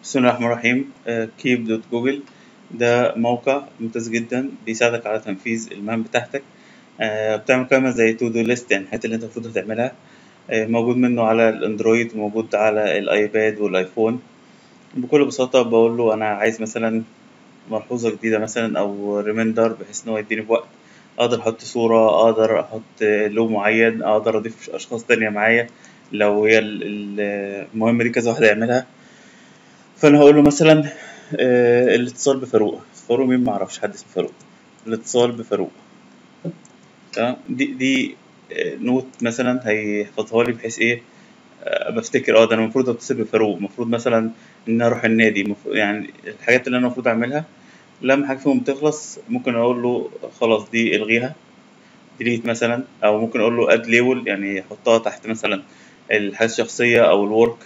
بسم الله الرحمن الرحيم كيب دوت جوجل ده موقع ممتاز جدا بيساعدك على تنفيذ المهام بتاعتك آه، بتعمل كلمة زي تو دو ليست يعني الحاجات اللي انت المفروض هتعملها آه، موجود منه على الاندرويد وموجود على الايباد والايفون بكل بساطة بقول له انا عايز مثلا ملحوظة جديدة مثلا او ريميندر بحيث ان هو يديني في وقت اقدر احط صورة اقدر احط لو معين اقدر اضيف اشخاص تانية معايا لو هي ال- ال- المهمة دي كذا واحد يعملها فانا هقول له مثلا آه، الاتصال بفاروق فاروق مين معرفش حد اسمه فاروق الاتصال بفاروق تمام دي دي آه، نوت مثلا هيحفظها لي بحيث ايه آه، بفتكر اه ده انا المفروض اتصل بفاروق المفروض مثلا ان أنا اروح النادي المفروض يعني الحاجات اللي انا المفروض اعملها لما حاجه فيهم تخلص ممكن اقول له خلاص دي الغيها ديليت مثلا او ممكن اقول له اد ليبل يعني احطها تحت مثلا الحاجه الشخصيه او الورك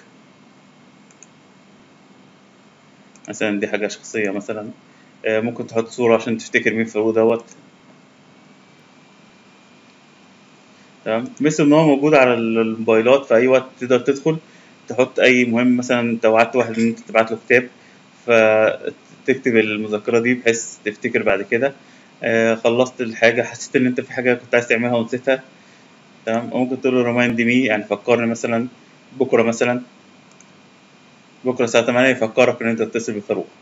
مثلا دي حاجه شخصيه مثلا آه، ممكن تحط صوره عشان تفتكر مين فاروق دوت تمام مثل ان هو موجود على الموبايلات في اي وقت تقدر تدخل تحط اي مهم مثلا انت وعدت واحد ان انت تبعت له كتاب فتكتب المذكره دي بحيث تفتكر بعد كده آه، خلصت الحاجه حسيت ان انت في حاجه كنت عايز تعملها ونسيتها تمام ممكن تقول له ريمايند مي يعني فكرني مثلا بكره مثلا بكره الساعه 8 يفكرك ان انت تتصل بفاروق